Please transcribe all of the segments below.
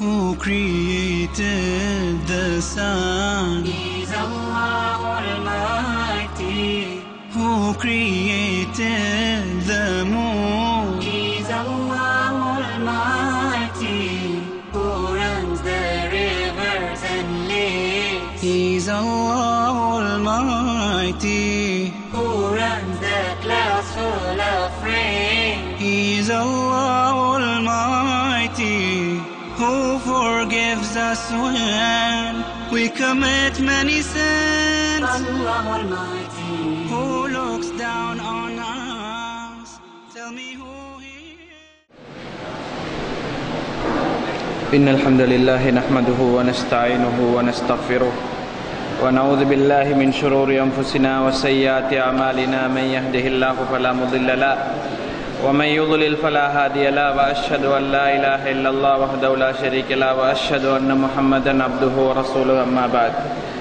Who created the sun? He's Allah Almighty. Who created the moon? He's Allah Almighty. Who runs the rivers and lakes. He's Allah Almighty. Who runs the clouds full of rain. He's Allah Almighty. Who forgives us when we commit many sins. Allah Almighty. Who looks down on us? Tell me who he is. إن الحمد لله نحمده ونستعينه ونستغفره ونعوذ بالله من شرور أنفسنا وسيئات أعمالنا من يهده الله فلا مضل له ومن يضلل فلا هادي له وأشهد أن لا إله إلا الله وحده لا شريك له وأشهد أن محمدا عبده ورسوله أما بعد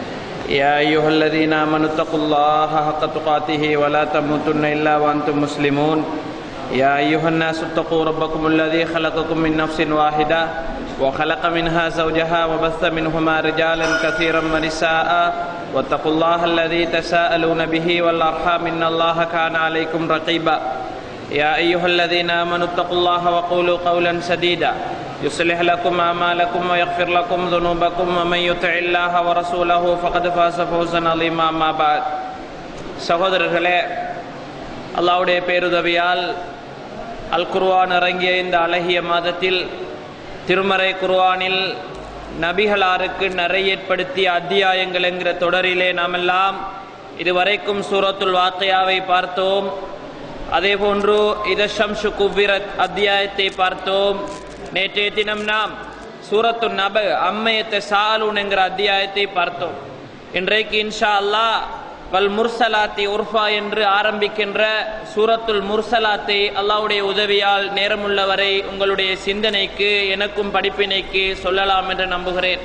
يا أيها الذين آمنوا اتقوا الله حق تقاته ولا تموتن إلا وأنتم مسلمون يا أيها الناس اتقوا ربكم الذي خلقكم من نفس واحدة وخلق منها زوجها وبث منهما رجالا كثيرا ونساء واتقوا الله الذي تساءلون به والأرحام إن الله كان عليكم رقيبا يا أيها الذين آمنوا اتقوا الله وقولوا قولا سديدا يصلح لكم أعمالكم ويغفر لكم ذنوبكم ومن يطع الله ورسوله فقد فاز فوزا عظيما أما بعد சகோதரர்களே அல்லாவுடைய பேருதவியால் அல் குர்ஆன் இறங்கிய இந்த அழகிய மாதத்தில் திருமறை குர்ஆனில் நபிகளாருக்கு நிறைய ஏற்படுத்திய அத்தியாயங்கள் என்கிற தொடரிலே நாமெல்லாம் இதுவரைக்கும் சூரத்துல் வாக்கையாவை பார்த்தோம் அதே போன்று இதஷம்ஷு குவ்விரத் அத்தியாயத்தை பார்த்தோம் நேற்றைய தினம் நாம் சூரத்து நப அம்மையத்தை சாலூன் என்கிற அத்தியாயத்தை பார்த்தோம் இன்றைக்கு இன்ஷா அல்லாஹ் வல் முர்சலாத்தி உர்ஃபா என்று ஆரம்பிக்கின்ற சூரத்துல் முர்சலாத்தை அல்லாஹ்வுடைய உதவியால் நேரமுள்ளவரை உங்களுடைய சிந்தனைக்கு எனக்கும் படிப்பினைக்கு சொல்லலாம் என்று நம்புகிறேன்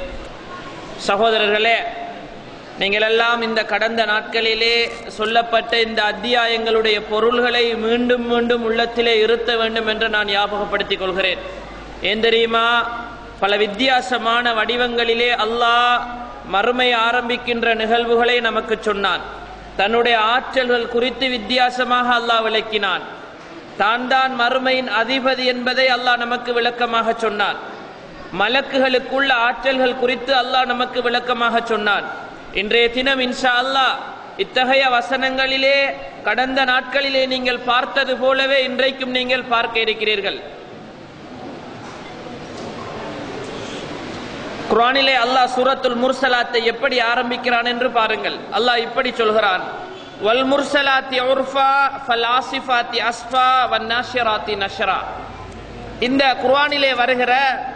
சகோதரர்களே நீங்கள் எல்லாம் இந்த கடந்த நாட்களிலே சொல்லப்பட்ட இந்த அத்தியாயங்களுடைய பொருள்களை மீண்டும் மீண்டும் உள்ளத்திலே இருத்த வேண்டும் என்று நான் ஞாபகப்படுத்திக் கொள்கிறேன் ஏன் தெரியுமா பல வித்தியாசமான வடிவங்களிலே அல்லாஹ் மறுமை ஆரம்பிக்கின்ற நிகழ்வுகளை நமக்கு சொன்னான் தன்னுடைய ஆற்றல்கள் குறித்து வித்தியாசமாக அல்லாஹ் விளக்கினான் தான் தான் மறுமையின் அதிபதி என்பதை அல்லாஹ் நமக்கு விளக்கமாக சொன்னான் மலக்குகளுக்குள்ள ஆற்றல்கள் குறித்து அல்லாஹ் நமக்கு விளக்கமாக சொன்னான் இன்றைய தினம் இன்ஷா அல்லாஹ் இத்தகைய வசனங்களிலே கடந்த நாட்களிலே நீங்கள் பார்த்தது போலவே இன்றைக்கும் நீங்கள் பார்க்க இருக்கிறீர்கள் குர்ஆனிலே அல்லாஹ் சூரத்துல் முர்சலாத்தை எப்படி ஆரம்பிக்கிறான் என்று பாருங்கள் அல்லாஹ் இப்படி சொல்கிறான் வல் முர்சலாத்தி உர்ஃபா ஃபல் ஆசிஃபாத்தி அஸ்ஃபா வன் நாஷிராத்தி நஷ்ரா இந்த குர்ஆனிலே வருகிற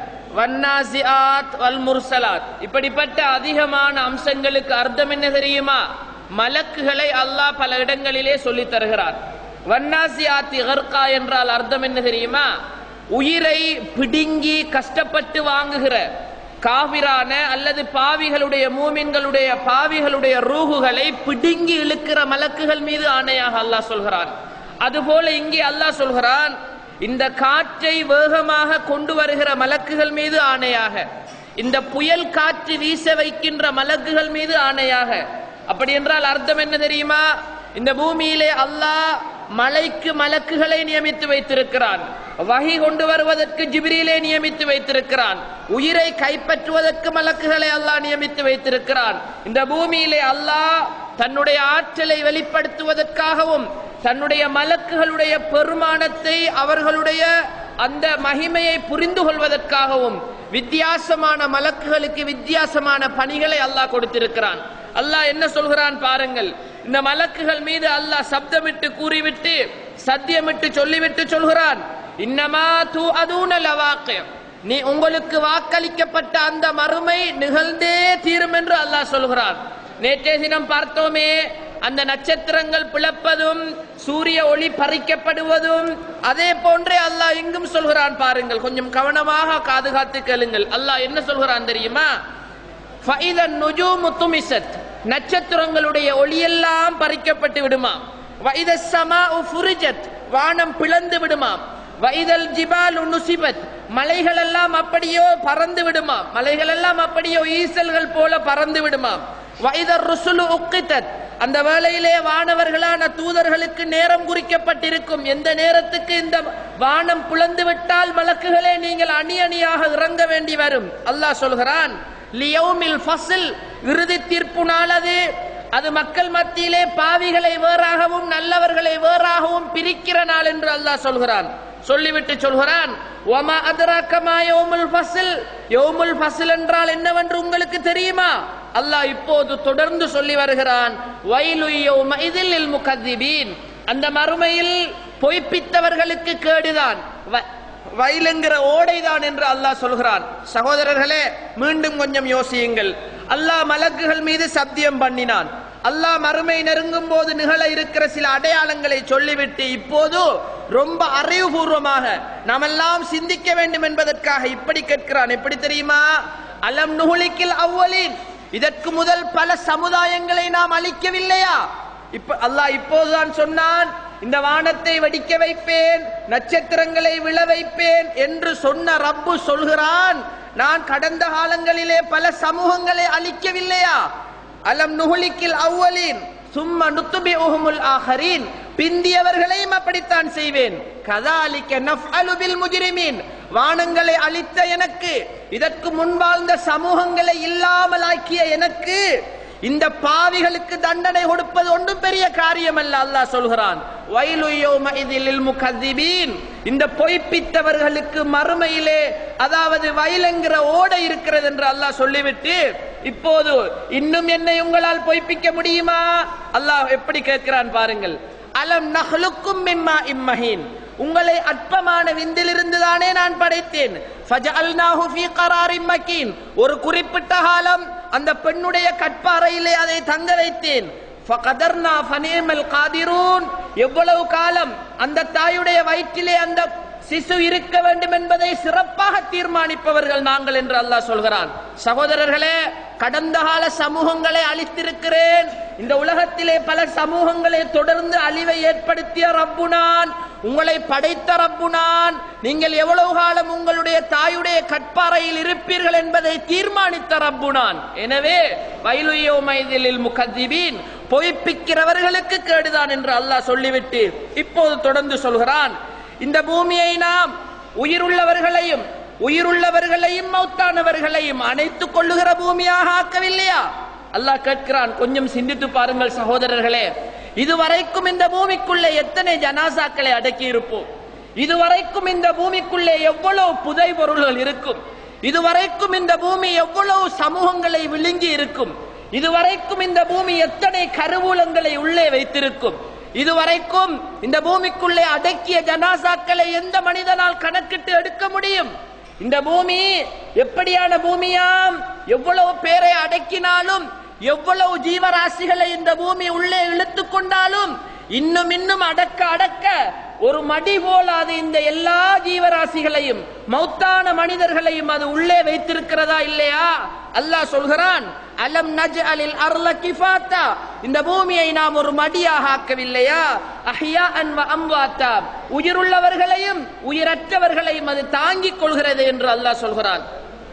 வன்னாசிஆத் வல் முர்சலாத் இப்படிப்பட்ட அதிகமான அம்சங்களுக்கு அர்த்தம் என்ன தெரியுமா மலக்குகளை அல்லாஹ் பல இடங்களிலே சொல்லித் தருகிறார் வன்னாசியாத்தி கர்கா என்றால் அர்த்தம் என்ன தெரியுமா உயிரை பிடுங்கி கஷ்டப்பட்டு வாங்குகிற காவிரான அல்லது பாவிகளுடைய மூமின்களுடைய பாவிகளுடைய ரூகுகளை பிடுங்கி இழுக்கிற மலக்குகள் மீது ஆணையாக அல்லாஹ் சொல்கிறான் அதுபோல இங்கே அல்லாஹ் சொல்கிறான் இந்த காற்றை வேகமாக கொண்டு வருகிற மலக்குகள் மீது ஆணையாக இந்த புயல் காற்று வீச வைக்கின்ற மலக்குகள் மீது ஆணையாக அப்படி என்றால் அர்த்தம் என்ன தெரியுமா இந்த பூமியிலே அல்லாஹ் மலைக்கு மலக்குகளை நியமித்து வைத்திருக்கிறான் வகை கொண்டு வருவதற்கு ஜிபிரியிலே நியமித்து வைத்திருக்கிறான் உயிரை கைப்பற்றுவதற்கு மலக்குகளை அல்லாஹ் நியமித்து வைத்திருக்கிறான் இந்த பூமியிலே அல்லாஹ் தன்னுடைய ஆற்றலை வெளிப்படுத்துவதற்காகவும் தன்னுடைய மலக்குகளுடைய பெருமானத்தை அவர்களுடைய அந்த மகிமையை புரிந்து கொள்வதற்காகவும் வித்தியாசமான மலக்குகளுக்கு வித்தியாசமான பணிகளை அல்லாஹ் கொடுத்திருக்கிறான் அல்லாஹ் என்ன சொல்கிறான் பாருங்கள் இந்த மலக்குகள் மீது அல்லாஹ் சப்தமிட்டு கூறிவிட்டு சத்தியமிட்டு சொல்லிவிட்டு சொல்கிறான் இன்னமா தூ அதூன லவாக்கியம் நீ உங்களுக்கு வாக்களிக்கப்பட்ட அந்த மறுமை நிகழ்ந்தே தீரும் என்று அல்லாஹ் சொல்கிறான் நேற்றைய தினம் பார்த்தோமே அந்த நட்சத்திரங்கள் பிளப்பதும் சூரிய ஒளி பறிக்கப்படுவதும் அதே போன்றே அல்லாஹ் இங்கும் சொல்கிறான் பாருங்கள் கொஞ்சம் கவனமாக காதுகாத்து கேளுங்கள் அல்லாஹ் என்ன சொல்கிறான் தெரியுமா ஃபைதன் நுஜூமு துமிசத் நட்சத்திரங்களுடைய ஒளியெல்லாம் பறிக்கப்பட்டு விடுமாம் வைத சமா ஃபுரிஜத் வானம் பிளந்து விடுமாம் வைதல் ஜிபால் நுசிபத் மலைகள் எல்லாம் அப்படியோ பறந்து விடுமாம் மலைகள் எல்லாம் அப்படியோ ஈசல்கள் போல பறந்து விடுமாம் வைதர் ருசுலு உக்கித்தத் அந்த வேளையிலே வானவர்களான தூதர்களுக்கு நேரம் குறிக்கப்பட்டிருக்கும் எந்த நேரத்துக்கு இந்த வானம் புலந்து விட்டால் மலக்குகளே நீங்கள் அணி அணியாக இறங்க வேண்டி வரும் அல்லாஹ் சொல்கிறான் லியௌமில் ஃபஸ்ல் இறுதி தீர்ப்பு நாள் அது அது மக்கள் மத்தியிலே பாவிகளை வேறாகவும் நல்லவர்களை வேறாகவும் பிரிக்கிற நாள் என்று அல்லாஹ் சொல்கிறான் சொல்லிவிட்டு சொல்கிறான் ஒமா அதராக்கமா யோமுல் ஃபஸ்ல் யோமுல் ஃபஸ்ல் என்றால் என்னவென்று உங்களுக்கு தெரியுமா அல்லாஹ் இப்போது தொடர்ந்து சொல்லி வருகிறான் வயலு யௌம இதில் முகத்திபீன் அந்த மறுமையில் பொய்ப்பித்தவர்களுக்கு கேடுதான் வ- வயலுங்கிற ஓடைதான் என்று அல்லாஹ் சொல்கிறான் சகோதரர்களே மீண்டும் கொஞ்சம் யோசியுங்கள் அல்லாஹ் மலக்குகள் மீது சத்தியம் பண்ணினான் அல்லாஹ் மறுமை நெருங்கும் போது நிகழ இருக்கிற சில அடையாளங்களை சொல்லிவிட்டு இப்போது ரொம்ப அறிவுபூர்வமாக நாமெல்லாம் சிந்திக்க வேண்டும் என்பதற்காக இப்படி கேட்கிறான் எப்படி தெரியுமா அலம் நுகுலிக்கில் அவ்வலின் இதற்கு முதல் பல சமுதாயங்களை நாம் அழிக்கவில்லையா இப்ப அல்லாஹ் இப்போதுதான் சொன்னான் இந்த வானத்தை வெடிக்க வைப்பேன் நட்சத்திரங்களை விழ வைப்பேன் என்று சொன்ன ரப்பு சொல்கிறான் நான் கடந்த காலங்களிலே பல சமூகங்களை அழிக்கவில்லையா அலம் நுகுலிக்கில் அவ்வலின் சும்மா நுத்துபி உஹுமுல் ஆஹரீன் பிந்தியவர்களையும் அப்படித்தான் செய்வேன் கதாலிக்க நஃப்அலு பில் முஜ்ரிமீன் வானங்களை அழித்த எனக்கு இதற்கு முன்பாழ்ந்த சமூகங்களை இல்லாமல் ஆக்கிய எனக்கு இந்த பாவிகளுக்கு தண்டனை கொடுப்பது ஒன்றும் பெரிய காரியம் அல்ல அல்லாஹ் சொல்கிறான் வயலு யௌமஇதில் முகத்திபீன் இந்த பொய்ப்பித்தவர்களுக்கு மறுமையிலே அதாவது வயலுங்கிற ஓடை இருக்கிறது என்று அல்லாஹ் சொல்லிவிட்டு இப்போது இன்னும் என்னை உங்களால் பொய்ப்பிக்க முடியுமா அல்லாஹ் எப்படி கேட்கிறான் பாருங்கள் அலம் நஹ்லுக்கும் மிம்மா இம்மஹீன் உங்களை அற்பமான விந்திலிருந்து தானே நான் படைத்தேன் ஃபஜஅல்நாஹு ஃபீ கராரின் மக்கீன் ஒரு குறிப்பிட்ட காலம் அந்த பெண்ணுடைய கற்பாறையிலே அதை தங்க வைத்தேன் ஃபகதர்னா ஃபனீமல் காதிரூன் எவ்வளவு காலம் அந்த தாயுடைய வயிற்றிலே அந்த சிசு இருக்க வேண்டும் என்பதை சிறப்பாக தீர்மானிப்பவர்கள் நாங்கள் என்று அல்லாஹ் சொல்கிறான் சகோதரர்களே கடந்த கால சமூகங்களை அழித்திருக்கிறேன் இந்த உலகத்திலே பல சமூகங்களை தொடர்ந்து அழிவை ஏற்படுத்திய ரப்பு நான் உங்களை படைத்த ரப்பு நான் நீங்கள் எவ்வளவு காலம் உங்களுடைய தாயுடைய கற்பாறையில் இருப்பீர்கள் என்பதை தீர்மானித்த ரப்பு நான் எனவே வயலுயோ மைதிலில் முகத்திபீன் பொய்ப்பிக்கிறவர்களுக்கு கேடுதான் என்று அல்லாஹ் சொல்லிவிட்டு இப்போது தொடர்ந்து சொல்கிறான் இந்த பூமியை நாம் உயிருள்ளவர்களையும் உயிருள்ளவர்களையும் மௌத்தானவர்களையும் அணைத்துக் கொள்ளுகிற பூமியாக ஆக்கவில்லையா அல்லாஹ் கேட்கிறான் கொஞ்சம் சிந்தித்து பாருங்கள் சகோதரர்களே இதுவரைக்கும் இந்த பூமிக்குள்ளே எத்தனை ஜனாசாக்களை அடக்கி இருப்போம் இதுவரைக்கும் இந்த பூமிக்குள்ளே எவ்வளவு புதை பொருள்கள் இருக்கும் இதுவரைக்கும் இந்த பூமி எவ்வளவு சமூகங்களை விழுங்கி இருக்கும் இதுவரைக்கும் இந்த பூமி எத்தனை கருவூலங்களை உள்ளே வைத்திருக்கும் இதுவரைக்கும் இந்த பூமிக்குள்ளே அடக்கிய ஜனாசாக்களை எந்த மனிதனால் கணக்கிட்டு எடுக்க முடியும் இந்த பூமி எப்படியான பூமியாம் எவ்வளவு பேரை அடக்கினாலும் எவ்வளவு ஜீவராசிகளை இந்த பூமி உள்ளே இழுத்து கொண்டாலும் இன்னும் இன்னும் அடக்க அடக்க ஒரு மடி போல அது இந்த எல்லா ஜீவராசிகளையும் மௌத்தான மனிதர்களையும் அது உள்ளே வைத்திருக்கிறதா இல்லையா அல்லாஹ் சொல்கிறான் அலம் நஜ் அலில் அர்ல கிஃபாத்தா இந்த பூமியை நாம் ஒரு மடியாக ஆக்கவில்லையா அஹ்யா அன்வ அம்வாத்தா உயிருள்ளவர்களையும் உயிரற்றவர்களையும் அது தாங்கிக் கொள்கிறது என்று அல்லாஹ் சொல்கிறான்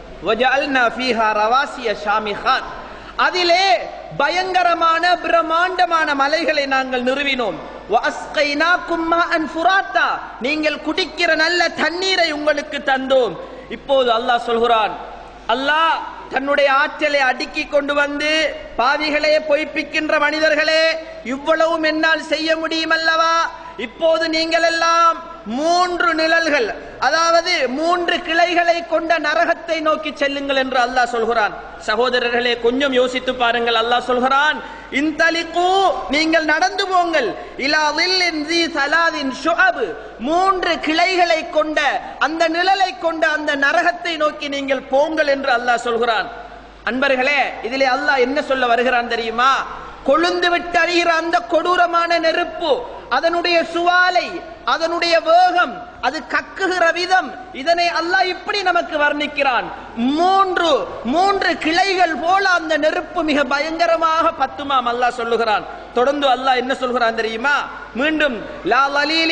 وجعلنا فيها رواسي شامخات அதிலே பயங்கரமான பிரம்மாண்டமான மலைகளை நாங்கள் நிறுவினோம் وَأَسْقَيْنَاكُمْ مَاءً فُرَاتًا. நீங்கள் குடிக்கிற நல்ல தண்ணீரை உங்களுக்கு தந்தோம் இப்போது அல்லாஹ் சொல்கிறான் அல்லாஹ் தன்னுடைய ஆற்றலை அடுக்கி கொண்டு வந்து பாவிகளே பொய்ப்பிக்கின்ற மனிதர்களே இவ்வளவும் என்னால் செய்ய முடியும் அல்லவா இப்போது நீங்கள் எல்லாம் மூன்று நிழல்கள் அதாவது மூன்று கிளைகளை கொண்ட நரகத்தை நோக்கி செல்லுங்கள் என்று அல்லாஹ் சொல்கிறான் சகோதரர்களே கொஞ்சம் யோசித்து பாருங்கள் அல்லாஹ் சொல்கிறான் இந்தலிகு நீங்கள் நடந்து போங்கள் இலா ظில்லின் ذي ثلاث شعب மூன்று கிளைகளை கொண்ட அந்த நிழலை கொண்ட அந்த நரகத்தை நோக்கி நீங்கள் போங்கள் என்று அல்லாஹ் சொல்கிறான் அன்பர்களே இதிலே அல்லாஹ் என்ன சொல்ல வருகிறான் தெரியுமா கொழுந்து விட்டு அறிகிற அந்த கொடூரமான நெருப்பு அதனுடைய சுவாலை அதனுடைய வேகம் அது கக்குகிற விதம் இதனை அல்லாஹ் இப்படி நமக்கு வர்ணிக்கிறான் மூன்று மூன்று கிளைகள் போல அந்த நெருப்பு மிக பயங்கரமாக பத்துமாம் அல்லாஹ் சொல்லுகிறான் தொடர்ந்து அல்லாஹ் என்ன சொல்கிறான் தெரியுமா மீண்டும் லா லலீலின்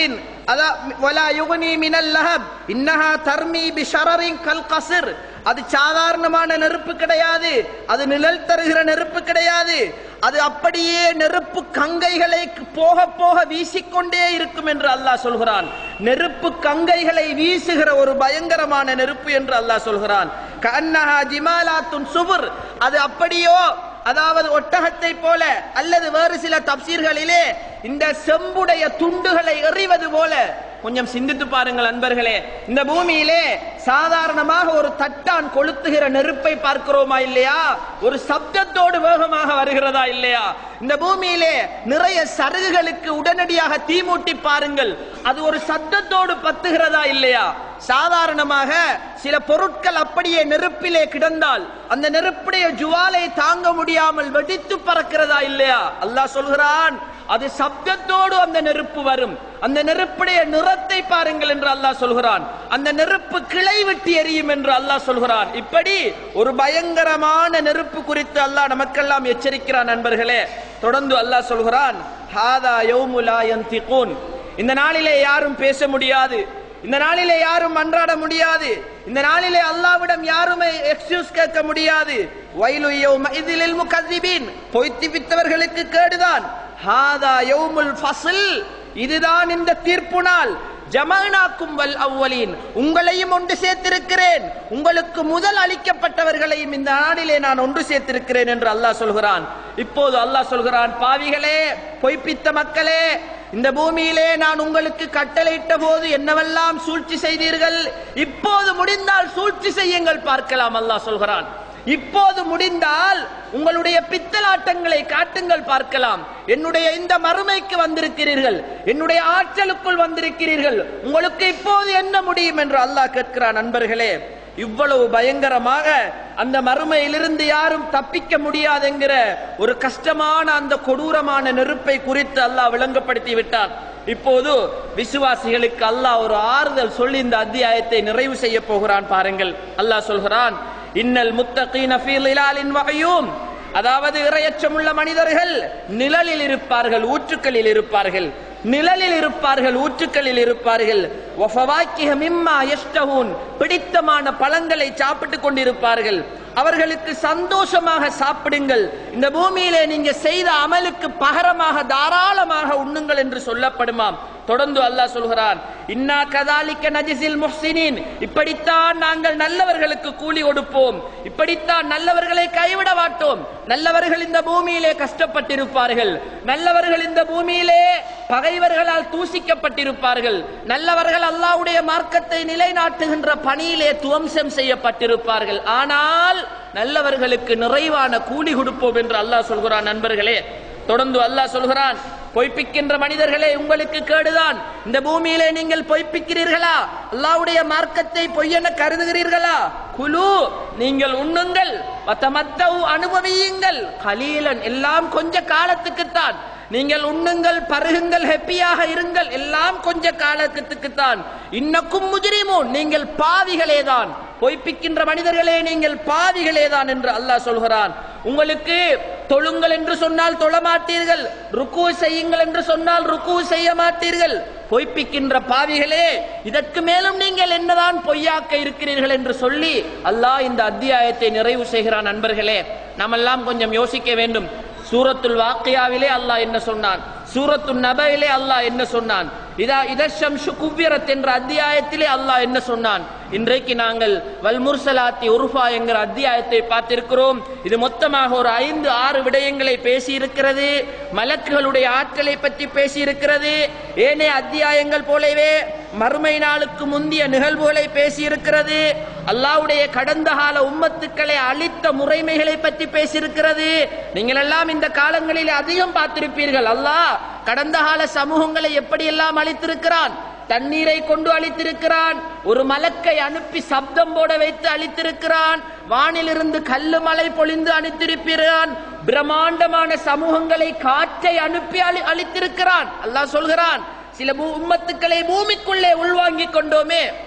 அதா வலா யுகனி மினல் லஹப் இன்னஹா தர்மி பி ஷரரின் கல் கசிர் அது சாதாரணமான நெருப்பு கிடையாது அது நிழல் தருகிற நெருப்பு கிடையாது அது அப்படியே நெருப்பு கங்கைகளை போக போக வீசிக்கொண்டே இருக்கும் என்று அல்லாஹ் சொல்கிறான் நெருப்பு கங்கைகளை வீசுகிற ஒரு பயங்கரமான நெருப்பு என்று அல்லாஹ் சொல்கிறான் கன்னஹா ஜிமாலாத்துன் சுபுர் அது அப்படியோ அதாவது ஒட்டகத்தை போல அல்லது வேறு சில தப்சீர்களிலே இந்த செம்புடைய துண்டுகளை எறிவது போல கொஞ்சம் சிந்தித்து பாருங்கள் அன்பர்களே இந்த பூமியிலே சாதாரணமாக ஒரு தட்டான் கொளுத்துகிற நெருப்பை பார்க்கிறோமா இல்லையா ஒரு சப்தத்தோடு வேகமாக வருகிறதா இல்லையா இந்த பூமியிலே நிறைய சருகுகளுக்கு உடனடியாக தீமூட்டி பாருங்கள் அது ஒரு சத்தத்தோடு பத்துகிறதா இல்லையா சாதாரணமாக சில பொருட்கள் அப்படியே நெருப்பிலே கிடந்தால் அந்த நெருப்புடைய ஜுவாலை தாங்க முடியாமல் வெடித்து பறக்கிறதா இல்லையா அல்லாஹ் சொல்கிறான் அது சப்தத்தோடு அந்த நெருப்பு வரும் அந்த நெருப்புடைய நிறத்தை பாருங்கள் என்று அல்லாஹ் சொல்கிறான் அந்த நெருப்பு கிளை விட்டு எரியும் என்று அல்லாஹ் சொல்கிறான் இப்படி ஒரு பயங்கரமான நெருப்பு குறித்து அல்லாஹ் நமக்கெல்லாம் எச்சரிக்கிறான் நண்பர்களே தொடர்ந்து அல்லாஹ் சொல்கிறான் ஹாதா யௌமுலா யந்திகூன் இந்த நாளிலே யாரும் பேச முடியாது இந்த நாளிலே யாரும் மன்றாட முடியாது இந்த நாளிலே அல்லாவிடம் யாருமே எக்ஸ்கியூஸ் கேட்க முடியாது வயலு யௌமஇதிலில் முகذிபீன் பொய்த்து வித்தவர்களுக்கு கேடுதான் ஹாதா யௌமுல் ஃபஸ்ல் இதுதான் இந்த தீர்ப்பு நாள் ஜமனாக்கும் வல் அவ்வலீன் உங்களையும் ஒன்று சேர்த்திருக்கிறேன் உங்களுக்கு முதல் அளிக்கப்பட்டவர்களையும் இந்த நாளிலே நான் ஒன்று சேர்த்திருக்கிறேன் என்று அல்லாஹ் சொல்கிறான் இப்போது அல்லாஹ் சொல்கிறான் பாவிகளே பொய்ப்பித்த மக்களே இந்த பூமியிலே நான் உங்களுக்கு கட்டளையிட்ட போது என்னவெல்லாம் சூழ்ச்சி செய்தீர்கள் இப்போது முடிந்தால் சூழ்ச்சி செய்யுங்கள் பார்க்கலாம் அல்லாஹ் சொல்கிறான் இப்போது முடிந்தால் உங்களுடைய பித்தலாட்டங்களை காட்டுங்கள் பார்க்கலாம் என்னுடைய இந்த மறுமைக்கு வந்திருக்கிறீர்கள் என்னுடைய ஆற்றலுக்குள் வந்திருக்கிறீர்கள் உங்களுக்கு இப்போது என்ன முடியும் என்று அல்லாஹ் கேட்கிறான் நண்பர்களே இவ்வளவு பயங்கரமாக அந்த மறுமையிலிருந்து யாரும் தப்பிக்க முடியாது என்கிற ஒரு கஷ்டமான அந்த கொடூரமான நெருப்பை குறித்து அல்லாஹ் விளங்கப்படுத்தி விட்டான் இப்போது விசுவாசிகளுக்கு அல்லாஹ் ஒரு ஆறுதல் சொல்லி இந்த அத்தியாயத்தை நிறைவு செய்ய போகிறான் பாருங்கள் அல்லாஹ் சொல்கிறான் இன்னல் முத்தகீன ஃபீ லிலாலின் வகையும் அதாவது இரையச்சமுள்ள மனிதர்கள் நிழலில் இருப்பார்கள் ஊற்றுக்களில் இருப்பார்கள் நிழலில் இருப்பார்கள் ஊற்றுக்களில் இருப்பார்கள் வஃபவாக்கிஹ மிம்மா யஷ்டஹூன் பிடித்தமான பழங்களை சாப்பிட்டுக் கொண்டிருப்பார்கள் அவர்களுக்கு சந்தோஷமாக சாப்பிடுங்கள் இந்த பூமியிலே நீங்க செய்த அமலுக்கு பகரமாக தாராளமாக உண்ணுங்கள் என்று சொல்லப்படுமாம் தொடர்ந்து அல்லாஹ் சொல்கிறான் இன்னா கதாலிக்க நஜிசில் முஹ்சினின் இப்படித்தான் நாங்கள் நல்லவர்களுக்கு கூலி கொடுப்போம் இப்படித்தான் நல்லவர்களை கைவிட மாட்டோம் நல்லவர்கள் இந்த பூமியிலே கஷ்டப்பட்டிருப்பார்கள் நல்லவர்கள் இந்த பூமியிலே பகைவர்களால் தூசிக்கப்பட்டிருப்பார்கள் நல்லவர்கள் அல்லாஹ்வுடைய மார்க்கத்தை நிலைநாட்டுகின்ற பணியிலே துவம்சம் செய்யப்பட்டிருப்பார்கள் ஆனால் நல்லவர்களுக்கு நிறைவான கூலி கொடுப்போம் என்று அல்லாஹ் சொல்கிறான் நண்பர்களே தொடர்ந்து அல்லாஹ் சொல்கிறான் பொய்ப்பிக்கின்ற மனிதர்களே உங்களுக்கு கேடுதான் இந்த பூமியிலே நீங்கள் பொய்ப்பிக்கிறீர்களா அல்லாஹ்வுடைய மார்க்கத்தை பொய்யென கருதுகிறீர்களா குலு நீங்கள் உண்ணுங்கள் வத்தமத்தவு அனுபவியுங்கள் கலீலன் எல்லாம் கொஞ்ச காலத்துக்குத்தான் நீங்கள் உண்ணுங்கள் பருகுங்கள் ஹெப்பியாக இருங்கள் எல்லாம் கொஞ்ச காலத்துக்குத்தான் இன்னக்கும் முஜிரிமூன் நீங்கள் பாவிகளே தான் பொய்ப்பிக்கின்ற மனிதர்களே நீங்கள் பாவிகளே தான் என்று அல்லாஹ் சொல்கிறான் உங்களுக்கு தொழுங்கள் என்று சொன்னால் தொழ மாட்டீர்கள் ருக்கு செய்யுங்கள் என்று சொன்னால் ருக்கு செய்ய மாட்டீர்கள் பொய்ப்பிக்கின்ற பாவிகளே இதற்கு மேலும் நீங்கள் என்னதான் பொய்யாக்க இருக்கிறீர்கள் என்று சொல்லி அல்லாஹ் இந்த அத்தியாயத்தை நிறைவு செய்கிறான் நண்பர்களே நாமெல்லாம் கொஞ்சம் யோசிக்க வேண்டும் சூரத்துல் வாக்கியாவிலே அல்லாஹ் என்ன சொன்னான் சூரத்துல் நபையிலே அல்லாஹ் என்ன சொன்னான் இதா இதஷம் குவ்விரத் என்ற அத்தியாயத்திலே அல்லாஹ் என்ன சொன்னான் இன்றைக்கு நாங்கள் வல்முர்சலாத்தி உருஃபா என்கிற அத்தியாயத்தை பார்த்திருக்கிறோம் இது மொத்தமாக ஒரு ஐந்து ஆறு விடயங்களை பேசி இருக்கிறது மலக்குகளுடைய ஆற்றலை பற்றி பேசி இருக்கிறது ஏனைய அத்தியாயங்கள் போலவே மறுமை நாளுக்கு முந்திய நிகழ்வுகளை பேசி இருக்கிறது அல்லாஹ்வுடைய கடந்த கால உம்மத்துக்களை அழித்த முறைமைகளை பற்றி பேசியிருக்கிறது நீங்கள் எல்லாம் இந்த காலங்களில் அதிகம் பார்த்திருப்பீர்கள் அல்லாஹ் கடந்த கால சமூகங்களை எப்படியெல்லாம் அழித்திருக்கிறான் தண்ணீரை கொண்டு அழித்திருக்கிறான் ஒரு மலக்கை அனுப்பி சப்தம் போட வைத்து அழித்திருக்கிறான் வானிலிருந்து கல்லு மலை பொழிந்து அழித்திருக்கிறான் பிரம்மாண்டமான சமூகங்களை காற்றை அனுப்பி அழி அழித்திருக்கிறான் அல்லாஹ் சொல்கிறான் சில பூ- உம்மத்துக்களை பூமிக்குள்ளே உள்வாங்கிக் கொண்டோமே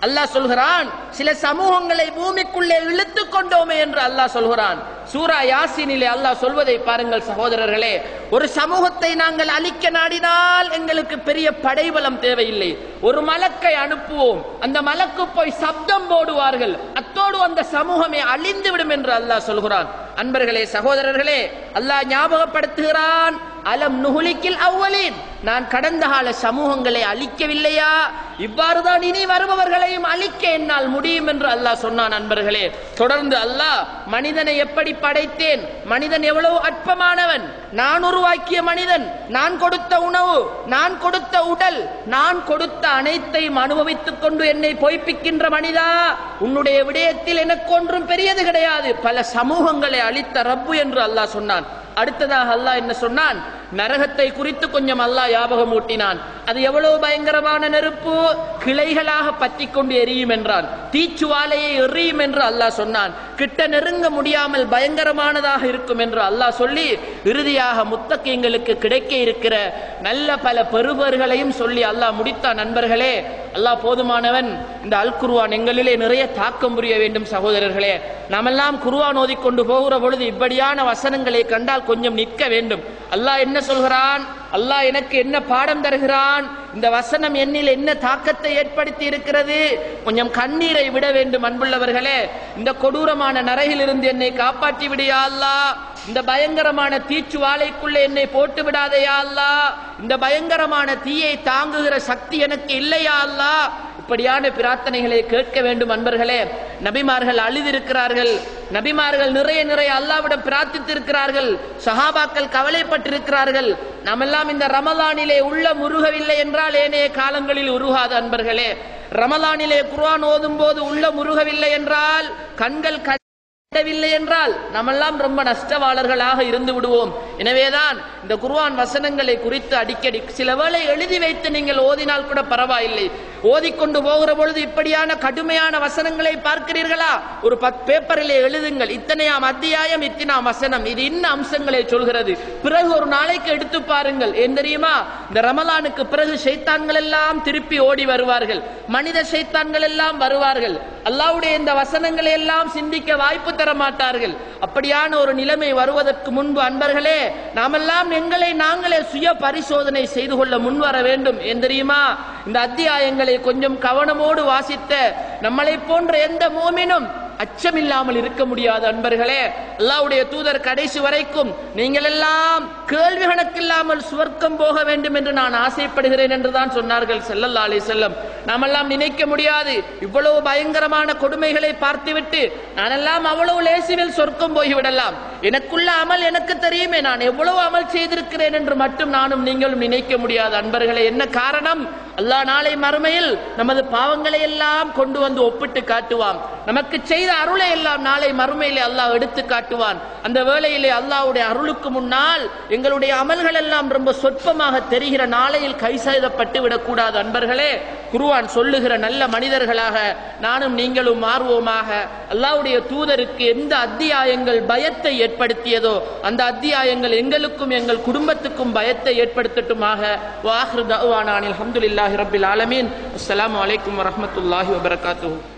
அல்லாஹ் சொல்கிறான் சில சமூகங்களை பூமிக்குள்ளே இழுத்து கொண்டோமே என்று அல்லாஹ் சொல்கிறான் சூரா யாசினிலே அல்லாஹ் சொல்வதை பாருங்கள் சகோதரர்களே ஒரு சமூகத்தை நாங்கள் அழிக்க நாடினால் எங்களுக்கு பெரிய படைபலம் தேவையில்லை ஒரு மலக்கை அனுப்புவோம் அந்த மலக்கு போய் சப்தம் போடுவார்கள் அத்தோடு அந்த சமூகமே அழிந்து விடும் என்று அல்லாஹ் சொல்கிறான் அன்பர்களே சகோதரர்களே அல்லாஹ் ஞாபகப்படுத்துகிறான் அலம் நுகுலிக்கில் அவ்வலின் நான் கடந்த கால சமூகங்களை அழிக்கவில்லையா இவ்வாறுதான் இனி வருபவர்களையும் அழிக்க என்னால் முடியும் என்று அல்லாஹ் சொன்னான் நண்பர்களே தொடர்ந்து அல்லாஹ் மனிதனை எப்படி படைத்தேன் மனிதன் எவ்வளவு அற்பமானவன் நான் உருவாக்கிய மனிதன் நான் கொடுத்த உணவு நான் கொடுத்த உடல் நான் கொடுத்த அனைத்தையும் அனுபவித்துக் கொண்டு என்னை பொய்ப்பிக்கின்ற மனிதா உன்னுடைய விடயத்தில் எனக்கு ஒன்றும் பெரியது கிடையாது பல சமூகங்களை அழித்த ரப்பு என்று அல்லாஹ் சொன்னான் அடுத்ததாக அல்லாஹ் என்ன சொன்னான் நரகத்தை குறித்து கொஞ்சம் அல்லாஹ் ஞாபகம் ஊட்டினான் அது எவ்வளவு பயங்கரமான நெருப்பு கிளைகளாக பற்றி கொண்டு எரியும் என்றான் தீச்சுவாலையை எரியும் என்று அல்லாஹ் சொன்னான் கிட்ட நெருங்க முடியாமல் பயங்கரமானதாக இருக்கும் என்று அல்லாஹ் சொல்லி இறுதியாக முத்தகைங்களுக்கு கிடைக்க இருக்கிற நல்ல பல பெறுபர்களையும் சொல்லி அல்லாஹ் முடித்தான் நண்பர்களே அல்லாஹ் போதுமானவன் இந்த அல் குர்ஆன் எங்களிலே நிறைய தாக்கம் புரிய வேண்டும் சகோதரர்களே நாமெல்லாம் குர்ஆன் ஓதிக்கொண்டு போகிற பொழுது இப்படியான வசனங்களை கண்டால் கொஞ்சம் நிற்க வேண்டும் அல்லாஹ் என்ன சொல்கிறான் அல்லாஹ் எனக்கு என்ன பாடம் தருகிறான் இந்த வசனம் என்னில் என்ன தாக்கத்தை ஏற்படுத்தி இருக்கிறது கொஞ்சம் கண்ணீரை விட வேண்டும் அன்புள்ளவர்களே இந்த கொடூரமான நரையிலிருந்து என்னை காப்பாற்றி விடியா அல்லாஹ் இந்த பயங்கரமான தீச்சுவாலைக்குள்ளே என்னை போட்டு விடாதையா அல்லாஹ் இந்த பயங்கரமான தீயை தாங்குகிற சக்தி எனக்கு இல்லையா அல்லாஹ் இப்படியான பிரார்த்தனைகளை கேட்க வேண்டும் அன்பர்களே நபிமார்கள் அழுதிருக்கிறார்கள் நபிமார்கள் நிறைய நிறைய அல்லாவிடம் பிரார்த்தித்திருக்கிறார்கள் சஹாபாக்கள் கவலைப்பட்டிருக்கிறார்கள் நாமெல்லாம் இந்த ரமலானிலே உள்ள முருகவில்லை என்றால் ஏனைய காலங்களில் உருகாது அன்பர்களே ரமலானிலே குர்ஆன் ஓதும் போது உள்ள முருகவில்லை என்றால் கண்கள் கண்டவில்லை என்றால் நாமெல்லாம் ரொம்ப நஷ்டவாளர்களாக இருந்து விடுவோம் எனவேதான் இந்த குர்ஆன் வசனங்களை குறித்து அடிக்கடி சில வேளை எழுதி வைத்து நீங்கள் ஓதினால் கூட பரவாயில்லை ஓதிக்கொண்டு போகிற பொழுது இப்படியான கடுமையான வசனங்களை பார்க்கிறீர்களா ஒரு பத் பேப்பரிலே எழுதுங்கள் இத்தனையாம் அத்தியாயம் இத்தனாம் வசனம் இது இன்ன அம்சங்களை சொல்கிறது பிறகு ஒரு நாளைக்கு எடுத்து பாருங்கள் ஏன் தெரியுமா இந்த ரமலானுக்கு பிறகு ஷைத்தான்கள் எல்லாம் திருப்பி ஓடி வருவார்கள் மனித ஷைத்தான்கள் எல்லாம் வருவார்கள் அல்லாவுடைய இந்த வசனங்களை எல்லாம் சிந்திக்க வாய்ப்பு தர மாட்டார்கள் அப்படியான ஒரு நிலைமை வருவதற்கு முன்பு அன்பர்களே நாமெல்லாம் எங்களை நாங்களே சுய பரிசோதனை செய்து கொள்ள முன்வர வேண்டும் ஏன் தெரியுமா இந்த அத்தியாயங்களை கொஞ்சம் கவனமோடு வாசித்த நம்மளை போன்ற எந்த மோமினும் அச்சமில்லாமல் இருக்க முடியாது அன்பர்களே அல்லாவுடைய தூதர் கடைசி வரைக்கும் நீங்கள் எல்லாம் கேள்வி கணக்கில்லாமல் சுவர்க்கம் போக வேண்டும் என்று நான் ஆசைப்படுகிறேன் என்று தான் சொன்னார்கள் செல்லல்லா அலி செல்லம் நாமெல்லாம் நினைக்க முடியாது இவ்வளவு பயங்கரமான கொடுமைகளை பார்த்துவிட்டு நானெல்லாம் அவ்வளவு லேசிவில் சொர்க்கம் போய்விடலாம் எனக்குள்ள அமல் எனக்கு தெரியுமே நான் எவ்வளவு அமல் செய்திருக்கிறேன் என்று மட்டும் நானும் நீங்களும் நினைக்க முடியாது அன்பர்களே என்ன காரணம் அல்லாஹ் நாளை மறுமையில் நமது பாவங்களை எல்லாம் கொண்டு வந்து ஒப்பிட்டு காட்டுவான் நமக்கு செய்த அருளை எல்லாம் நாளை மறுமையிலே அல்லாஹ் எடுத்து காட்டுவான் அந்த வேளையிலே அல்லாஹ்வுடைய அருளுக்கு முன்னால் எங்களுடைய அமல்கள் எல்லாம் ரொம்ப சொற்பமாக தெரிகிற நாளையில் கை செய்தப்பட்டு விடக்கூடாது அன்பர்களே குருவான் சொல்லுகிற நல்ல மனிதர்களாக நானும் நீங்களும் மாறுவோமாக அல்லாஹ்வுடைய தூதருக்கு எந்த அத்தியாயங்கள் பயத்தை ஏற்படுத்தியதோ அந்த அத்தியாயங்கள் எங்களுக்கும் எங்கள் குடும்பத்துக்கும் பயத்தை ஏற்படுத்தட்டுமாக வாஹ்ரு தவானான் அல்ஹம்துலில்லாஹி ரப்பில் ஆலமீன் அஸ்ஸலாமு அலைக்கும் வரஹ்மத்துல்லாஹி வபரகாத்துஹு